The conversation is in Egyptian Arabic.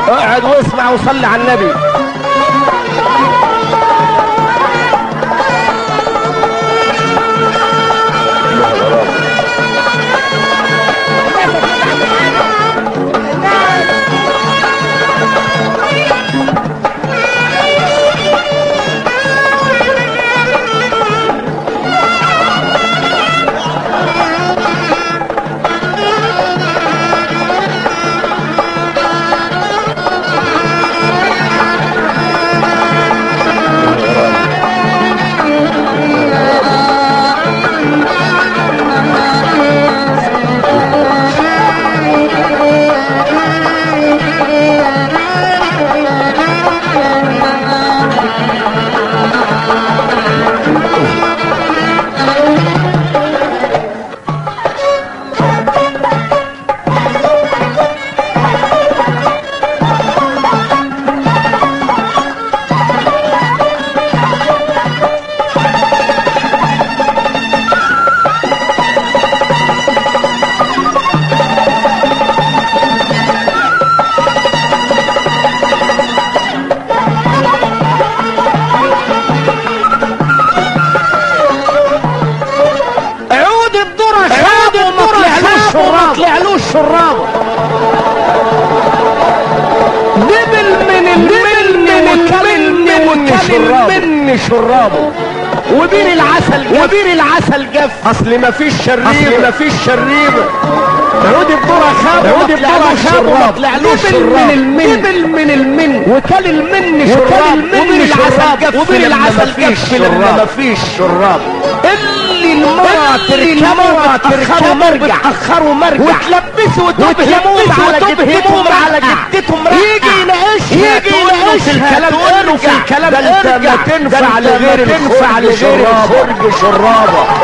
اقعد واسمع وصلي على النبي عود الذرة عود الذرة ما طلعلوش شراب نبل من المن وكل من من شرابه وبين العسل جف وبين العسل جف اصل ما فيش شريب ما فيش شريب عود الذرة خاب عود الذرة خاب وما طلعلوش من المن نبل من المن وكل المن شراب وبين العسل جف وبين العسل جف لما ما فيش شراب اللي المرأة تركبه تركبه مرجع اخروا مرجع وتلبسوا وتهموم على جدتهم على جدتهم يجي يناقشها يجي يناقشها الكلام ارجع في الكلام ده انت ما تنفع لغير تنفع لغير الخرج شرابه